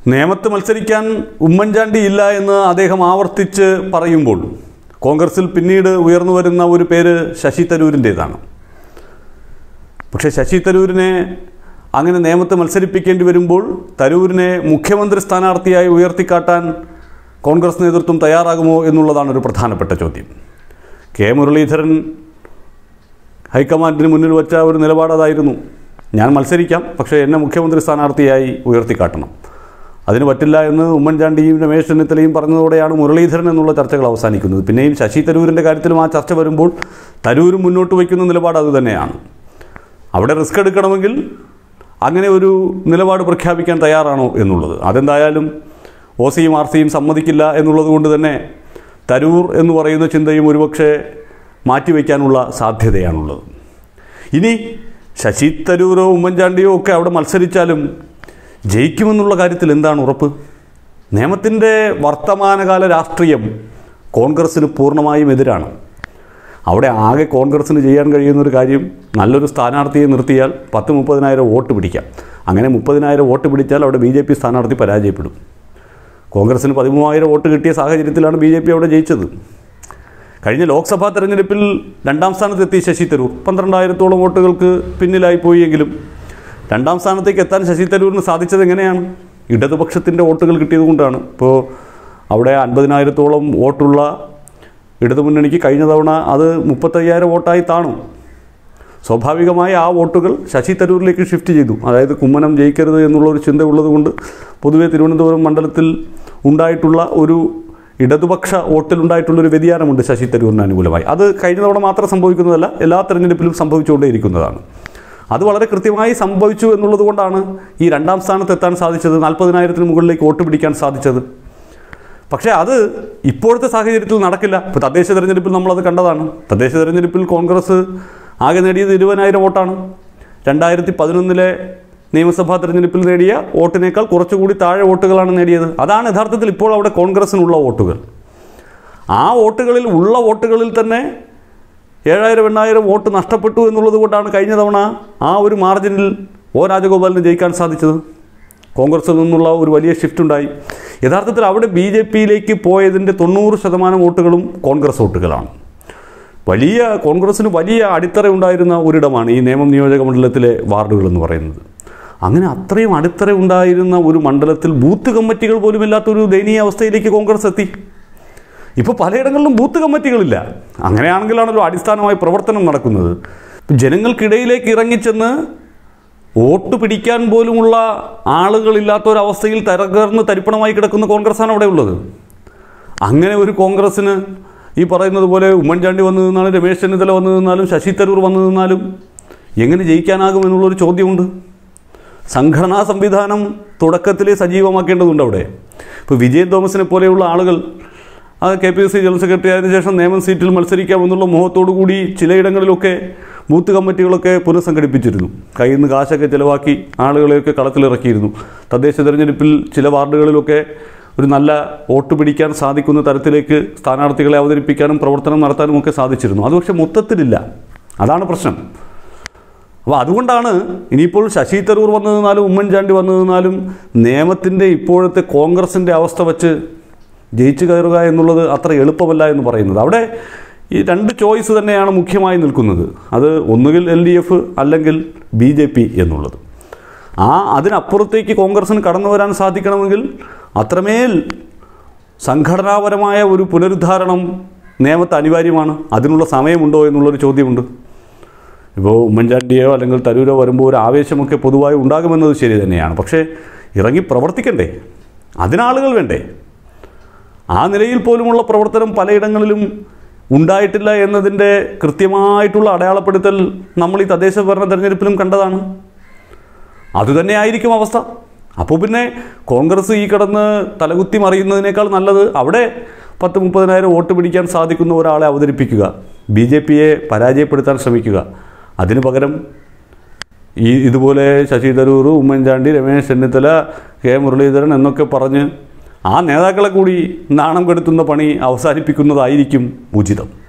നേമത്ത് മത്സരിക്കാൻ ഉമ്മൻചാണ്ടി ഇല്ല എന്ന് അദ്ദേഹം ആവർത്തിച്ച് പറയുമ്പോൾ കോൺഗ്രസിൽ പിന്നീട് ഉയർന്നു വരുന്ന ഒരു പേര് ശശി തരൂരിൻ്റേതാണ് പക്ഷേ ശശി തരൂരിനെ അങ്ങനെ നിയമത്ത് മത്സരിപ്പിക്കേണ്ടി വരുമ്പോൾ തരൂരിനെ മുഖ്യമന്ത്രി സ്ഥാനാർത്ഥിയായി ഉയർത്തിക്കാട്ടാൻ കോൺഗ്രസ് നേതൃത്വം തയ്യാറാകുമോ എന്നുള്ളതാണ് ഒരു പ്രധാനപ്പെട്ട ചോദ്യം കെ മുരളീധരൻ ഹൈക്കമാൻഡിന് മുന്നിൽ വച്ച ഒരു നിലപാട് അതായിരുന്നു ഞാൻ മത്സരിക്കാം പക്ഷേ എന്നെ മുഖ്യമന്ത്രി സ്ഥാനാർത്ഥിയായി ഉയർത്തിക്കാട്ടണം അതിന് പറ്റില്ല എന്ന് ഉമ്മൻചാണ്ടിയും രമേശ് ചെന്നിത്തലയും പറഞ്ഞതോടെയാണ് മുരളീധരൻ എന്നുള്ള ചർച്ചകൾ അവസാനിക്കുന്നത് പിന്നെയും ശശി തരൂരിൻ്റെ കാര്യത്തിലും ആ ചർച്ച വരുമ്പോൾ തരൂരും മുന്നോട്ട് വയ്ക്കുന്ന നിലപാട് അതുതന്നെയാണ് അവിടെ റിസ്ക് എടുക്കണമെങ്കിൽ അങ്ങനെ ഒരു നിലപാട് പ്രഖ്യാപിക്കാൻ തയ്യാറാണോ എന്നുള്ളത് അതെന്തായാലും ഒ സിയും ആർ സിയും സമ്മതിക്കില്ല എന്നുള്ളത് കൊണ്ട് തന്നെ തരൂർ എന്ന് പറയുന്ന ചിന്തയും ഒരുപക്ഷെ മാറ്റിവെക്കാനുള്ള സാധ്യതയാണുള്ളത് ഇനി ശശി തരൂരോ ഉമ്മൻചാണ്ടിയോ ഒക്കെ അവിടെ മത്സരിച്ചാലും ജയിക്കുമെന്നുള്ള കാര്യത്തിൽ എന്താണ് ഉറപ്പ് നിയമത്തിൻ്റെ വർത്തമാനകാല രാഷ്ട്രീയം കോൺഗ്രസ്സിന് പൂർണ്ണമായും എതിരാണ് അവിടെ ആകെ കോൺഗ്രസ്സിന് ചെയ്യാൻ കഴിയുന്ന ഒരു കാര്യം നല്ലൊരു സ്ഥാനാർത്ഥിയെ നിർത്തിയാൽ പത്ത് മുപ്പതിനായിരം വോട്ട് പിടിക്കാം അങ്ങനെ മുപ്പതിനായിരം വോട്ട് പിടിച്ചാൽ അവിടെ ബി ജെ പി സ്ഥാനാർത്ഥി പരാജയപ്പെടും കോൺഗ്രസ്സിന് പതിമൂവായിരം വോട്ട് കിട്ടിയ സാഹചര്യത്തിലാണ് ബി ജെ പി അവിടെ ജയിച്ചത് കഴിഞ്ഞ ലോക്സഭാ തെരഞ്ഞെടുപ്പിൽ രണ്ടാം സ്ഥാനത്തെത്തി ശശി തരൂർ പന്ത്രണ്ടായിരത്തോളം വോട്ടുകൾക്ക് പിന്നിലായി പോയെങ്കിലും രണ്ടാം സ്ഥാനത്തേക്ക് എത്താൻ ശശി തരൂരിന് സാധിച്ചത് എങ്ങനെയാണ് ഇടതുപക്ഷത്തിൻ്റെ വോട്ടുകൾ കിട്ടിയതുകൊണ്ടാണ് ഇപ്പോൾ അവിടെ അൻപതിനായിരത്തോളം വോട്ടുള്ള ഇടതുമുന്നണിക്ക് കഴിഞ്ഞ തവണ അത് മുപ്പത്തയ്യായിരം വോട്ടായി താണു സ്വാഭാവികമായി ആ വോട്ടുകൾ ശശി തരൂരിലേക്ക് ഷിഫ്റ്റ് ചെയ്തു അതായത് കുമ്മനം ജയിക്കരുത് എന്നുള്ള ഒരു ചിന്ത ഉള്ളതുകൊണ്ട് പൊതുവെ തിരുവനന്തപുരം മണ്ഡലത്തിൽ ഉണ്ടായിട്ടുള്ള ഒരു ഇടതുപക്ഷ വോട്ടിലുണ്ടായിട്ടുള്ളൊരു വ്യതിയാനമുണ്ട് ശശി തരൂരിന് അനുകൂലമായി അത് കഴിഞ്ഞ തവണ മാത്രം സംഭവിക്കുന്നതല്ല എല്ലാ തെരഞ്ഞെടുപ്പിലും സംഭവിച്ചുകൊണ്ടേയിരിക്കുന്നതാണ് അത് വളരെ കൃത്യമായി സംഭവിച്ചു എന്നുള്ളത് കൊണ്ടാണ് ഈ രണ്ടാം സ്ഥാനത്ത് എത്താൻ സാധിച്ചത് നാൽപ്പതിനായിരത്തിന് മുകളിലേക്ക് വോട്ട് പിടിക്കാൻ സാധിച്ചത് പക്ഷേ അത് ഇപ്പോഴത്തെ സാഹചര്യത്തിൽ നടക്കില്ല ഇപ്പോൾ തദ്ദേശ തെരഞ്ഞെടുപ്പിൽ നമ്മളത് കണ്ടതാണ് തദ്ദേശ തെരഞ്ഞെടുപ്പിൽ കോൺഗ്രസ് ആകെ നേടിയത് ഇരുപതിനായിരം വോട്ടാണ് രണ്ടായിരത്തി പതിനൊന്നിലെ നിയമസഭാ തെരഞ്ഞെടുപ്പിൽ നേടിയ വോട്ടിനേക്കാൾ കുറച്ചുകൂടി താഴെ വോട്ടുകളാണ് നേടിയത് അതാണ് യഥാർത്ഥത്തിൽ ഇപ്പോൾ അവിടെ കോൺഗ്രസ്സിനുള്ള വോട്ടുകൾ ആ വോട്ടുകളിൽ ഉള്ള വോട്ടുകളിൽ തന്നെ ഏഴായിരം എണ്ണായിരം വോട്ട് നഷ്ടപ്പെട്ടു എന്നുള്ളത് കൊണ്ടാണ് കഴിഞ്ഞ തവണ ആ ഒരു മാർജിനിൽ ഒ രാജഗോപാലിന് ജയിക്കാൻ സാധിച്ചത് കോൺഗ്രസിൽ നിന്നുള്ള ഒരു വലിയ ഷിഫ്റ്റ് ഉണ്ടായി യഥാർത്ഥത്തിൽ അവിടെ ബി ജെ പിയിലേക്ക് പോയതിൻ്റെ തൊണ്ണൂറ് ശതമാനം വോട്ടുകളും കോൺഗ്രസ് വോട്ടുകളാണ് വലിയ കോൺഗ്രസ്സിന് വലിയ അടിത്തറ ഉണ്ടായിരുന്ന ഒരിടമാണ് ഈ നിയമം നിയോജക മണ്ഡലത്തിലെ വാർഡുകൾ എന്ന് പറയുന്നത് അങ്ങനെ അത്രയും അടിത്തറ ഉണ്ടായിരുന്ന ഒരു മണ്ഡലത്തിൽ ബൂത്ത് കമ്മിറ്റികൾ പോലും ഇല്ലാത്തൊരു ദയനീയ അവസ്ഥയിലേക്ക് കോൺഗ്രസ് എത്തി ഇപ്പോൾ പലയിടങ്ങളിലും ബൂത്ത് കമ്മിറ്റികളില്ല അങ്ങനെയാണെങ്കിലാണല്ലോ അടിസ്ഥാനമായി പ്രവർത്തനം നടക്കുന്നത് ഇപ്പം ജനങ്ങൾക്കിടയിലേക്ക് ഇറങ്ങിച്ചെന്ന് വോട്ട് പിടിക്കാൻ പോലുമുള്ള ആളുകളില്ലാത്ത ഒരവസ്ഥയിൽ തരകർന്ന് തരിപ്പണമായി കിടക്കുന്ന കോൺഗ്രസ്സാണ് അവിടെ ഉള്ളത് അങ്ങനെ ഒരു കോൺഗ്രസ്സിന് ഈ പറയുന്നത് പോലെ ഉമ്മൻചാണ്ടി വന്നു നിന്നാലും രമേശ് ചെന്നിത്തല വന്നു നിന്നാലും ശശി തരൂർ വന്നു നിന്നാലും എങ്ങനെ ജയിക്കാനാകും എന്നുള്ളൊരു ചോദ്യമുണ്ട് സംഘടനാ സംവിധാനം തുടക്കത്തിലേ സജീവമാക്കേണ്ടതുണ്ട് അവിടെ ഇപ്പോൾ വിജയൻ തോമസിനെ പോലെയുള്ള ആളുകൾ അത് K P S C general secretary ആയതിനു ശേഷം നിയമം സീറ്റിൽ മത്സരിക്കാമെന്നുള്ള മോഹത്തോടു കൂടി ചിലയിടങ്ങളിലൊക്കെ ബൂത്ത് കമ്മിറ്റികളൊക്കെ പുനഃസംഘടിപ്പിച്ചിരുന്നു കയ്യിൽ നിന്ന് കാശൊക്കെ ചിലവാക്കി ആളുകളെയൊക്കെ കളത്തിലിറക്കിയിരുന്നു തദ്ദേശ തെരഞ്ഞെടുപ്പിൽ ചില വാർഡുകളിലൊക്കെ ഒരു നല്ല വോട്ട് പിടിക്കാൻ സാധിക്കുന്ന തരത്തിലേക്ക് സ്ഥാനാർത്ഥികളെ അവതരിപ്പിക്കാനും പ്രവർത്തനം നടത്താനും ഒക്കെ സാധിച്ചിരുന്നു അത് പക്ഷേ മൊത്തത്തിലില്ല അതാണ് പ്രശ്നം അപ്പോൾ അതുകൊണ്ടാണ് ഇനിയിപ്പോൾ ശശി തരൂർ വന്നു നിന്നാലും ഉമ്മൻചാണ്ടി വന്നു നിന്നാലും നിയമത്തിൻ്റെ ഇപ്പോഴത്തെ കോൺഗ്രസിൻ്റെ അവസ്ഥ വച്ച് ജയിച്ചു കയറുക എന്നുള്ളത് അത്ര എളുപ്പമല്ല എന്ന് പറയുന്നത് അവിടെ ഈ രണ്ട് ചോയ്സ് തന്നെയാണ് മുഖ്യമായി നിൽക്കുന്നത് അത് ഒന്നുകിൽ എൽ ഡി എഫ് അല്ലെങ്കിൽ ബി ജെ പി എന്നുള്ളത് ആ അതിനപ്പുറത്തേക്ക് കോൺഗ്രസ്സിന് കടന്നു വരാൻ സാധിക്കണമെങ്കിൽ അത്രമേൽ സംഘടനാപരമായ ഒരു പുനരുദ്ധാരണം നിയമത്ത് അനിവാര്യമാണ് അതിനുള്ള സമയമുണ്ടോ എന്നുള്ളൊരു ചോദ്യമുണ്ട് ഇപ്പോൾ ഉമ്മൻചാണ്ടിയോ അല്ലെങ്കിൽ തരൂരോ വരുമ്പോൾ ഒരു ആവേശമൊക്കെ പൊതുവായി ഉണ്ടാകുമെന്നത് ശരി തന്നെയാണ് പക്ഷേ ഇറങ്ങി പ്രവർത്തിക്കണ്ടേ അതിനാളുകൾ വേണ്ടേ ആ നിലയിൽ പോലുമുള്ള പ്രവർത്തനം പലയിടങ്ങളിലും ഉണ്ടായിട്ടില്ല എന്നതിൻ്റെ കൃത്യമായിട്ടുള്ള അടയാളപ്പെടുത്തൽ നമ്മൾ ഈ തദ്ദേശ ഭരണ തെരഞ്ഞെടുപ്പിലും കണ്ടതാണ് അതുതന്നെയായിരിക്കും അവസ്ഥ അപ്പോൾ പിന്നെ കോൺഗ്രസ് ഈ കിടന്ന് തലകുത്തി മറിയുന്നതിനേക്കാൾ നല്ലത് അവിടെ പത്ത് മുപ്പതിനായിരം വോട്ട് പിടിക്കാൻ സാധിക്കുന്ന ഒരാളെ അവതരിപ്പിക്കുക ബി ജെ പിയെ പരാജയപ്പെടുത്താൻ ശ്രമിക്കുക അതിനു പകരം ഈ ഇതുപോലെ ശശി തരൂർ ഉമ്മൻചാണ്ടി രമേശ് ചെന്നിത്തല കെ മുരളീധരൻ എന്നൊക്കെ പറഞ്ഞ് ആ നേതാക്കളെ കൂടി നാണം കെടുത്തുന്ന പണി അവസാനിപ്പിക്കുന്നതായിരിക്കും ഉചിതം